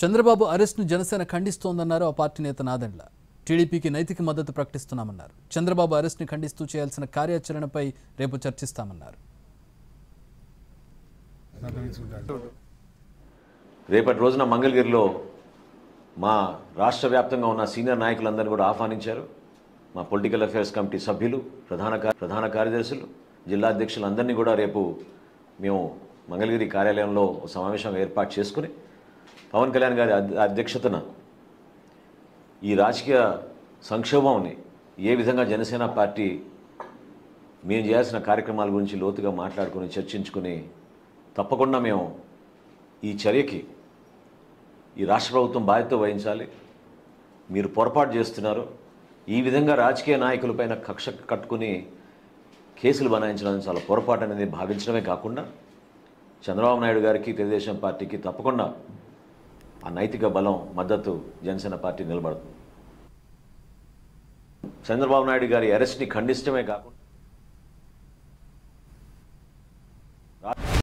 చంద్రబాబు అరెస్ట్ను జనసేన ఖండిస్తోందన్నారు ఆ పార్టీ నేత నాదెండ్ల టీడీపీకి నైతిక మద్దతు ప్రకటిస్తున్నామన్నారు చంద్రబాబు అరెస్ట్ని ఖండిస్తూ చేయాల్సిన కార్యాచరణపై రేపు చర్చిస్తామన్నారు రేపటి రోజున మంగళగిరిలో మా రాష్ట్ర వ్యాప్తంగా ఉన్న సీనియర్ నాయకులందరినీ కూడా ఆహ్వానించారు మా పొలిటికల్ అఫైర్స్ కమిటీ సభ్యులు ప్రధాన కా- ప్రధాన కార్యదర్శులు జిల్లా అధ్యక్షులు అందరినీ కూడా రేపు మేము మంగళగిరి కార్యాలయంలో ఒక సమావేశం ఏర్పాటు చేసుకుని పవన్ కళ్యాణ్ గారి అధ్- అధ్యక్షతన ఈ రాజకీయ సంక్షోభంని ఏ విధంగా జనసేన పార్టీ మేము చేయాల్సిన కార్యక్రమాల గురించి లోతుగా మాట్లాడుకుని చర్చించుకుని తప్పకుండా మేము ఈ చర్యకి ఈ రాష్ట్ర ప్రభుత్వం బాధ్యత వహించాలి మీరు పొరపాటు చేస్తున్నారు ఈ విధంగా రాజకీయ నాయకులపైన కక్ష కట్టుకుని కేసులు బనాయించడం చాలా పొరపాటు అనేది భావించడమే కాకుండా చంద్రబాబు నాయుడు గారికి తెలుగుదేశం పార్టీకి తప్పకుండా ఆ నైతిక బలం మద్దతు జనసేన పార్టీ నిలబడుతుంది చంద్రబాబు నాయుడు గారి అరెస్ట్ని ఖండించడమే కాకుండా